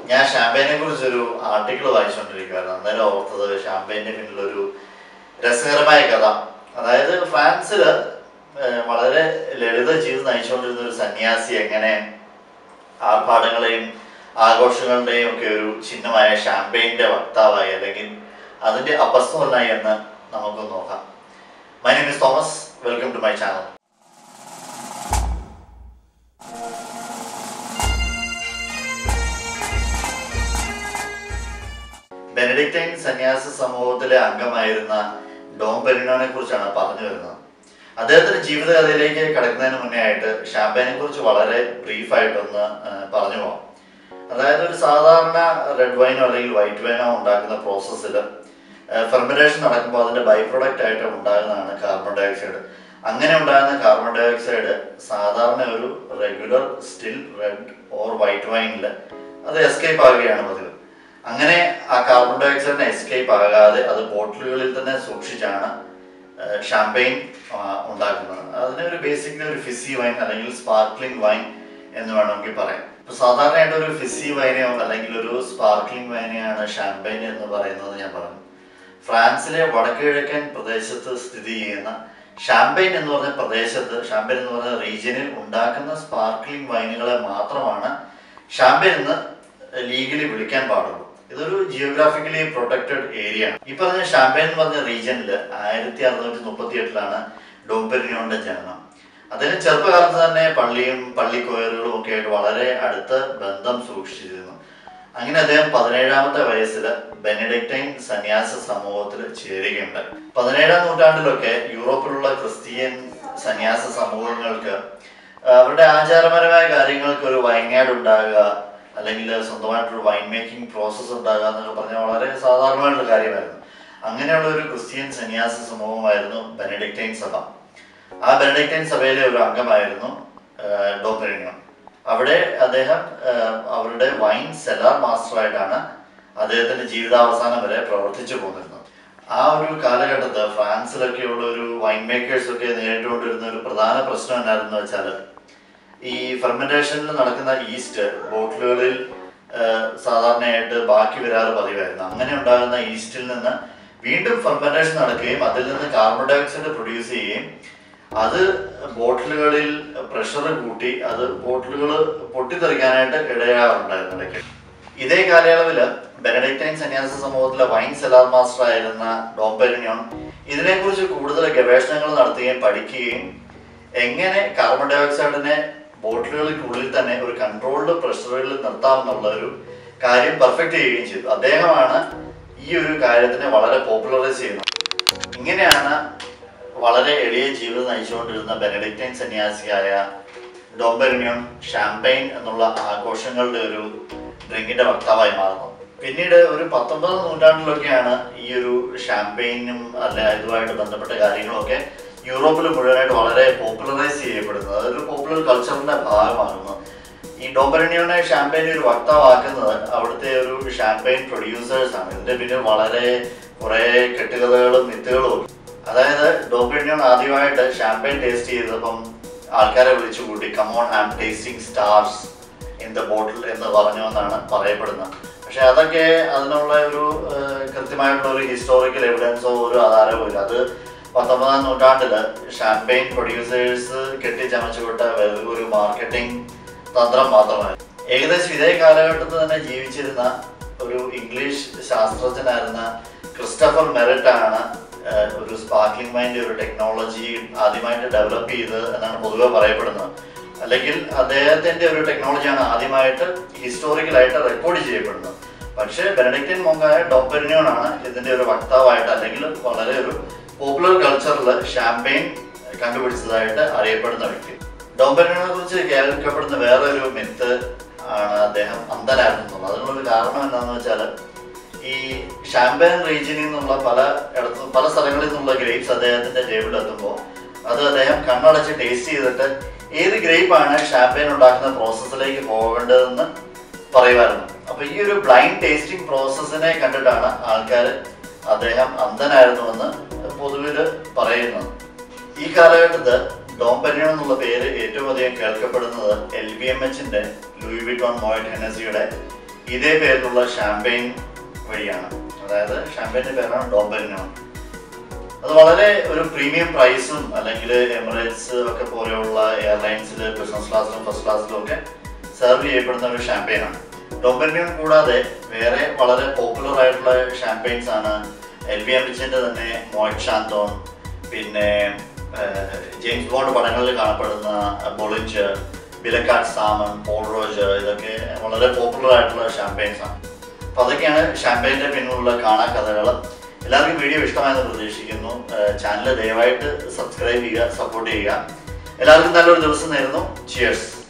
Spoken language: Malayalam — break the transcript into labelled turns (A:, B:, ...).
A: ഞാൻ ഷാമ്പയിനെ കുറിച്ചൊരു ആർട്ടിക്കിൾ വായിച്ചുകൊണ്ടിരിക്കുകയായിരുന്നു അന്നേരം ഓർത്തത് ഷാമ്പയിന്റെ പിന്നിലൊരു രസകരമായ കഥ അതായത് ഫ്രാൻസിൽ വളരെ ലളിത ജീവിതം നയിച്ചുകൊണ്ടിരുന്ന ഒരു സന്യാസി എങ്ങനെ ആർഭാടങ്ങളെയും ആഘോഷങ്ങളുടെയും ഒക്കെ ഒരു ചിഹ്നമായ ഷാമ്പയിന്റെ വക്താവായി അല്ലെങ്കിൽ അതിന്റെ അപസ്തോലനായി എന്ന് നമുക്ക് നോക്കാം my name is Thomas welcome to my channel Benedictine സന്യാസ സമൂഹത്തിലെ അംഗമായിരുന്ന ഡോം പെരിനോനെ കുറിച്ചാണ് പറഞ്ഞു വരുന്നത് അദ്ദേഹത്തിന്റെ ജീവിതകഥയിലേക്ക് കടക്കുന്നതിന് മുന്നേ ആയിട്ട് ഷാമ്പയിനെ കുറിച്ച് വളരെ ബ്രീഫായിട്ടൊന്ന് പറഞ്ഞു പോകാം അതായത് ഒരു സാധാരണ റെഡ് വൈനോ അല്ലെങ്കിൽ വൈറ്റ് വൈനോ ഉണ്ടാക്കുന്ന പ്രോസസ്സിൽ ഫെർമിനേഷൻ നടക്കുമ്പോൾ അതിന്റെ ബൈ പ്രൊഡക്റ്റ് ആയിട്ട് ഉണ്ടാകുന്നതാണ് കാർബൺ ഡൈ ഓക്സൈഡ് അങ്ങനെ ഉണ്ടാകുന്ന കാർബൺ ഡൈ ഓക്സൈഡ് സാധാരണ ഒരു regular still red or white വൈനിൽ അത് എസ്കേപ്പ് ആകുകയാണ് പതിവ് അങ്ങനെ ആ കാർബൺ ഡൈ ഓക്സൈഡിനെ എസ്കേപ്പ് ആകാതെ അത് ബോട്ടിലുകളിൽ തന്നെ സൂക്ഷിച്ചാണ് ഷാമ്പയിൻ ഉണ്ടാക്കുന്നത് അതിന് ഒരു ബേസിക്കലി ഒരു ഫിസി വൈൻ അല്ലെങ്കിൽ സ്പാർക്ലിംഗ് വൈൻ എന്ന് വേണമെങ്കിൽ പറയാം ഇപ്പൊ സാധാരണയായിട്ട് ഒരു ഫിസി വൈനെയോ അല്ലെങ്കിൽ ഒരു സ്പാർക്ലിംഗ് വൈനെയാണ് ഷാമ്പയിൻ എന്ന് പറയുന്നത് ഞാൻ പറഞ്ഞു ഫ്രാൻസിലെ വടക്കുകിഴക്കൻ പ്രദേശത്ത് സ്ഥിതി ചെയ്യുന്ന ഷാമ്പയിൻ എന്ന് പറഞ്ഞ പ്രദേശത്ത് ഷാമ്പയിൻ എന്ന് പറഞ്ഞ റീജിയനിൽ ഉണ്ടാക്കുന്ന സ്പാർക്ലിംഗ് വൈനുകളെ മാത്രമാണ് ഷാമ്പയിൻ എന്ന് ലീഗലി വിളിക്കാൻ പാടുള്ളൂ ഇതൊരു ജിയോഗ്രാഫിക്കലി പ്രൊട്ടക്റ്റഡ് ഏരിയ ആണ് ഈ പറഞ്ഞ ഷാമ്പയിൻ എന്ന് പറഞ്ഞ റീജിയനിൽ ആയിരത്തി അറുന്നൂറ്റി മുപ്പത്തി എട്ടിലാണ് ഡോംപെരിനോന്റെ ജനനം അദ്ദേഹം ചെറുപ്പകാലത്ത് തന്നെ പള്ളിയും പള്ളിക്കോയറുകളും ഒക്കെ ആയിട്ട് വളരെ അടുത്ത ബന്ധം സൂക്ഷിച്ചിരുന്നു അങ്ങനെ അദ്ദേഹം പതിനേഴാമത്തെ വയസ്സിൽ ബെനഡിക്റ്റൈൻ സന്യാസ സമൂഹത്തിൽ ചേരുകയുണ്ടായി പതിനേഴാം നൂറ്റാണ്ടിലൊക്കെ യൂറോപ്പിലുള്ള ക്രിസ്ത്യൻ സന്യാസ സമൂഹങ്ങൾക്ക് അവരുടെ ആചാരപരമായ കാര്യങ്ങൾക്ക് ഒരു വൈങ്ങാട് ഉണ്ടാകുക അല്ലെങ്കിൽ സ്വന്തമായിട്ടൊരു വൈൻ മേക്കിംഗ് പ്രോസസ്സ് ഉണ്ടാകുക എന്നൊക്കെ പറഞ്ഞാൽ വളരെ സാധാരണമായിട്ടുള്ള കാര്യമായിരുന്നു അങ്ങനെയുള്ള ഒരു ക്രിസ്ത്യൻ സന്യാസ സമൂഹമായിരുന്നു ബെനഡിക്റ്റൈൻ സഭ ആ ബെനഡിക്റ്റൈൻ സഭയിലെ ഒരു അംഗമായിരുന്നു ഡോപ്പറിനിയോൺ അവിടെ അദ്ദേഹം അവരുടെ വൈൻ സെലാർ മാസ്റ്ററായിട്ടാണ് അദ്ദേഹത്തിന്റെ ജീവിതാവസാനം വരെ പ്രവർത്തിച്ചു പോന്നിരുന്നത് ആ ഒരു കാലഘട്ടത്ത് ഫ്രാൻസിലൊക്കെയുള്ള ഒരു വൈൻ മേക്കേഴ്സ് ഒക്കെ നേരിട്ടുകൊണ്ടിരുന്ന ഒരു പ്രധാന പ്രശ്നം എന്നായിരുന്നു വെച്ചാൽ ഈ ഫെർമെന്റേഷനിൽ നടക്കുന്ന ഈസ്റ്റ് ബോട്ടിലുകളിൽ സാധാരണയായിട്ട് ബാക്കി വരാറ് പതിവായിരുന്നു അങ്ങനെ ഉണ്ടാകുന്ന ഈസ്റ്റിൽ നിന്ന് വീണ്ടും ഫെർമെന്റേഷൻ നടക്കുകയും അതിൽ നിന്ന് കാർബൺ ഡൈ ഓക്സൈഡ് പ്രൊഡ്യൂസ് ചെയ്യുകയും അത് ബോട്ടിലുകളിൽ പ്രഷർ കൂട്ടി അത് ബോട്ടിലുകൾ പൊട്ടിത്തെറിക്കാനായിട്ട് ഇടയാറുണ്ടായിരുന്നു ഇടയ്ക്ക് ഇതേ കാലയളവിൽ ബെനഡിക്റ്റൈൻ സന്യാസ സമൂഹത്തിലെ വൈൻ സെലാർ മാസ്റ്റർ ആയിരുന്ന ഡോംപെരിനിയോൺ ഇതിനെക്കുറിച്ച് കൂടുതൽ ഗവേഷണങ്ങൾ നടത്തുകയും പഠിക്കുകയും എങ്ങനെ കാർബൺ ഡൈ ഓക്സൈഡിനെ ബോട്ടിലുകൾക്കുള്ളിൽ തന്നെ ഒരു കൺട്രോൾഡ് പ്രഷറിൽ നിർത്താമെന്നുള്ള ഒരു കാര്യം പെർഫെക്റ്റ് ചെയ്യുകയും ചെയ്തു അദ്ദേഹമാണ് ഈ ഒരു കാര്യത്തിനെ വളരെ പോപ്പുലറൈസ് ചെയ്യുന്നത് ഇങ്ങനെയാണ് വളരെ എളിയ ജീവിതം നയിച്ചുകൊണ്ടിരുന്ന ബെനഡിക്റ്റൈൻ സന്യാസിയായ ഡോംബെറിനിയോൺ ഷാമ്പൈൻ എന്നുള്ള ആഘോഷങ്ങളുടെ ഒരു ഡ്രിങ്കിന്റെ വക്താവായി മാറുന്നത് പിന്നീട് ഒരു പത്തൊമ്പതാം നൂറ്റാണ്ടിലൊക്കെയാണ് ഈ ഒരു ഷാമ്പയിനും അല്ല ഇതുമായിട്ട് ബന്ധപ്പെട്ട കാര്യങ്ങളൊക്കെ യൂറോപ്പിൽ മുഴുവനായിട്ട് വളരെ പോപ്പുലറൈസ് ചെയ്യപ്പെടുന്നത് അതൊരു പോപ്പുലർ കൾച്ചറിന്റെ ഭാഗമാകുന്നു ഈ ഡോംബറിനിയോനെ ഷാമ്പയിൻ ഒരു വക്താവാക്കുന്നത് അവിടുത്തെ ഒരു ഷാമ്പയിൻ പ്രൊഡ്യൂസേഴ്സ് ആണ് ഇതിന്റെ പിന്നിൽ വളരെ കുറെ കെട്ടുകഥകളും മിത്തുകളും അതായത് ഡോംബറിനിയോൺ ആദ്യമായിട്ട് ഷാമ്പയിൻ ടേസ്റ്റ് ചെയ്തപ്പം ആൾക്കാരെ വിളിച്ചു കൂട്ടി come on I am tasting stars in the bottle എന്ന് പറഞ്ഞു എന്നാണ് പറയപ്പെടുന്നത് പക്ഷെ അതൊക്കെ അതിനുള്ള ഒരു കൃത്യമായിട്ടുള്ള ഒരു ഹിസ്റ്റോറിക്കൽ എവിഡൻസോ ഒരു ആധാരമോ ഇല്ല അത് പത്തൊമ്പതാം നൂറ്റാണ്ടില് ഷാമ്പയിൻ പ്രൊഡ്യൂസേഴ്സ് കെട്ടിച്ചമച്ചു വിട്ട ഒരു മാർക്കറ്റിംഗ് തന്ത്രം മാത്രമാണ് ഏകദേശം ഇതേ കാലഘട്ടത്തിൽ തന്നെ ജീവിച്ചിരുന്ന ഒരു ഇംഗ്ലീഷ് ശാസ്ത്രജ്ഞനായിരുന്ന ക്രിസ്റ്റഫർ മെറിറ്റ് ആണ് ഒരു സ്പാർക്ലിംഗ് വൈൻ്റെ ഒരു ടെക്നോളജി ആദ്യമായിട്ട് ഡെവലപ്പ് ചെയ്ത് എന്നാണ് പൊതുവെ പറയപ്പെടുന്നത് അല്ലെങ്കിൽ അദ്ദേഹത്തിന്റെ ഒരു ടെക്നോളജിയാണ് ആദ്യമായിട്ട് ഹിസ്റ്റോറിക്കലായിട്ട് റെക്കോർഡ് ചെയ്യപ്പെടുന്നത് പക്ഷേ ബെനഡിക്റ്റിൻ മൊങ്കായ ഡോപ്പരിനിയോൺ ആണ് ഇതിന്റെ ഒരു വക്താവായിട്ട് അല്ലെങ്കിൽ വളരെ ഒരു പോപ്പുലർ കൾച്ചറിൽ ഷാമ്പയിൻ കണ്ടുപിടിച്ചതായിട്ട് അറിയപ്പെടുന്ന വ്യക്തി ഡോംബരിനെ കുറിച്ച് കേൾക്കപ്പെടുന്ന വേറെ ഒരു മിത്ത് ആണ് അദ്ദേഹം അന്ധനായിരുന്നു എന്നുള്ളത് അതിനുള്ളൊരു കാരണം എന്താണെന്ന് വെച്ചാൽ ഈ ഷാമ്പയിൻ റീജിയനിൽ നിന്നുള്ള പല ഇടത്തും പല സ്ഥലങ്ങളിൽ നിന്നുള്ള ഗ്രേപ്സ് അദ്ദേഹത്തിന്റെ ടേബിളിൽ എത്തുമ്പോൾ അത് അദ്ദേഹം കണ്ണടച്ച് ടേസ്റ്റ് ചെയ്തിട്ട് ഏത് ഗ്രേപ്പാണ് ഷാമ്പയിൻ ഉണ്ടാക്കുന്ന പ്രോസസ്സിലേക്ക് പോകേണ്ടതെന്ന് പറയുമായിരുന്നു അപ്പൊ ഈ ഒരു ബ്ലൈൻഡ് ടേസ്റ്റിംഗ് പ്രോസസ്സിനെ കണ്ടിട്ടാണ് ആൾക്കാർ അദ്ദേഹം അന്ധനായിരുന്നുവെന്ന് പൊതുവിൽ പറയുന്നത് ഈ കാലഘട്ടത്ത് ഡോംപനിയൺ എന്നുള്ള പേര് ഏറ്റവും അധികം കേൾക്കപ്പെടുന്നത് എൽ ബി എം എച്ചിന്റെ ലൂയി വിറ്റോൺ മോയിറ്റ് ഹെനസിയുടെ ഇതേ പേരിലുള്ള ഷാമ്പെയിൻ വഴിയാണ് അതായത് ഷാമ്പെയിൻ്റെ പേരാണ് ഡോംബെരിനോൺ അത് വളരെ ഒരു പ്രീമിയം പ്രൈസും അല്ലെങ്കിൽ എമിറേറ്റ്സ് ഒക്കെ പോലെയുള്ള എയർലൈൻസിൽ ബിസിനസ് ക്ലാസ്സിലും ഫസ്റ്റ് ക്ലാസ്സിലും ഒക്കെ സെർവ് ചെയ്യപ്പെടുന്ന ഒരു ഷാമ്പെയിനാണ് ഡോംബെരിനോൺ കൂടാതെ വേറെ വളരെ പോപ്പുലർ ആയിട്ടുള്ള ഷാമ്പെയിൻസ് ആണ് എൽ വി എംബിച്ചിൻ്റെ തന്നെ മോയിറ്റ് ഷാന്തോൺ പിന്നെ ഏഹ്, ജെയിംസ് ബോണ്ട് പടങ്ങളിൽ കാണപ്പെടുന്ന ബൊളിഞ്ച് ബിലക്കാട്ട് സാമൺ പോൾ റോജ് ഇതൊക്കെ വളരെ പോപ്പുലർ ആയിട്ടുള്ള ഷാമ്പെയിൻസ് ആണ് അപ്പോൾ അതൊക്കെയാണ് ഷാമ്പെയിൻ്റെ പിന്നിലുള്ള കാണാ കഥകൾ എല്ലാവർക്കും വീഡിയോ ഇഷ്ടമായെന്ന് പ്രതീക്ഷിക്കുന്നു ചാനൽ ദയവായിട്ട് സബ്സ്ക്രൈബ് ചെയ്യുക സപ്പോർട്ട് ചെയ്യുക എല്ലാവർക്കും നല്ലൊരു ദിവസം നേരുന്നു ചിയേഴ്സ്